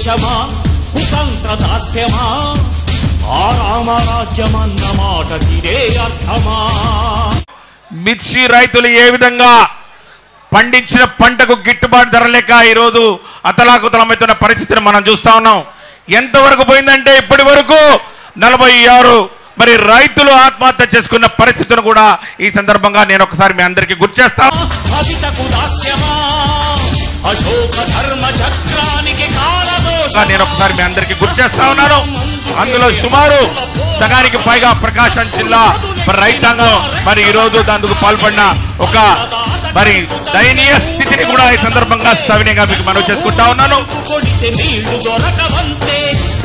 దేశమా కుతంత్ర దాస్యమా ఆ రామరాజ్యమన్న మాటకిదే అర్థమా మిర్చి రైతులు ఏ విధంగా పండించిన పంటకు గిట్టుబాటు ధర లేక ఈరోజు అతలాకుతలమవుతున్న పరిస్థితిని మనం చూస్తా ఉన్నాం ఎంతవరకు పోయిందంటే ఇప్పటి వరకు నలభై ఆరు మరి రైతులు ఆత్మహత్య చేసుకున్న పరిస్థితిని కూడా ఈ సందర్భంగా నేను ఒకసారి మీ అందరికీ గుర్తు చేస్తా కవితకు దాస్యమా అశోక ధర్మ చక్రానికి కాలదోష నేను ఒకసారి మీ అందరికీ గుర్తు చేస్తా ఉన్నాను అందులో సుమారు సగానికి పైగా ప్రకాశం జిల్లా మరి రైతాంగం మరి ఈ రోజు దానికి పాల్పడిన ఒక మరి దయనీయ స్థితిని కూడా ఈ సందర్భంగా సవినయంగా మీకు మనవి చేసుకుంటా ఉన్నాను కొడితే నీళ్లు దొరకవంతే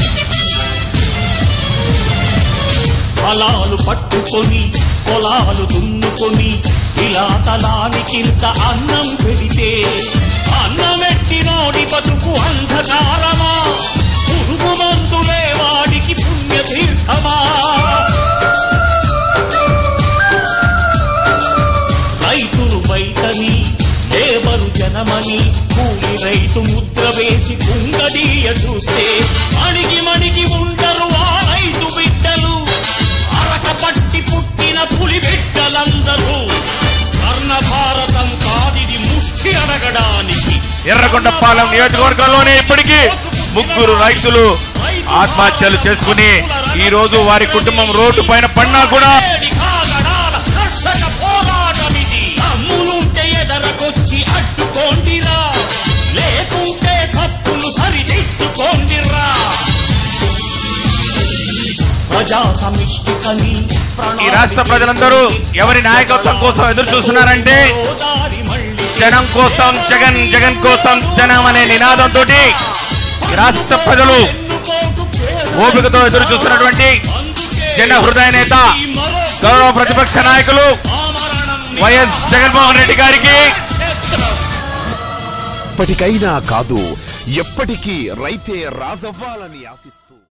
ఫలాలు పట్టుకొని పొలాలు దున్నుకొని ఇలా తలానికింత అన్నం పెడితే అన్నమెట్టినోడి బతుకు అంధకారమా పురుగు మందులే వాడికి పుణ్యతీర్థమా రైతులు బయటని లేబరు జనమని కూలి రైతు ముద్ర వేసి కుంగదీయ చూస్తే అణిగి మణిగి ఉండరు ఆ రైతు బిడ్డలు అరక పట్టి పుట్టిన పులి బిడ్డలందరూ కర్ణ భారతం కాదిది ముష్టి అడగడానికి ఎర్రగొండపాలెం నియోజకవర్గంలోనే ఇప్పటికీ ముగ్గురు రైతులు ఆత్మహత్యలు చేసుకుని ఈ రోజు వారి కుటుంబం రోడ్డు పైన పడినా కూడా ఏడి కాగడాల కర్షక పోరాటమిది అమ్ములుంటే ఎదరకొచ్చి అడ్డుకోండిరా లేకుంటే తప్పులు సరిదిద్దుకోండిరా ప్రజా సమిష్టికని ఈ రాష్ట్ర ప్రజలందరూ ఎవరి నాయకత్వం కోసం ఎదురు చూస్తున్నారంటే జనం కోసం జగన్ జగన్ కోసం జనం అనే నినాదంతో ఈ రాష్ట్ర ప్రజలు ఓపికతో ఎదురు చూస్తున్నటువంటి జన హృదయ నేత గౌరవ ప్రతిపక్ష నాయకులు వైఎస్ జగన్మోహన్ రెడ్డి గారికి ఇప్పటికైనా కాదు ఎప్పటికీ రైతే రాజవ్వాలని ఆశిస్తూ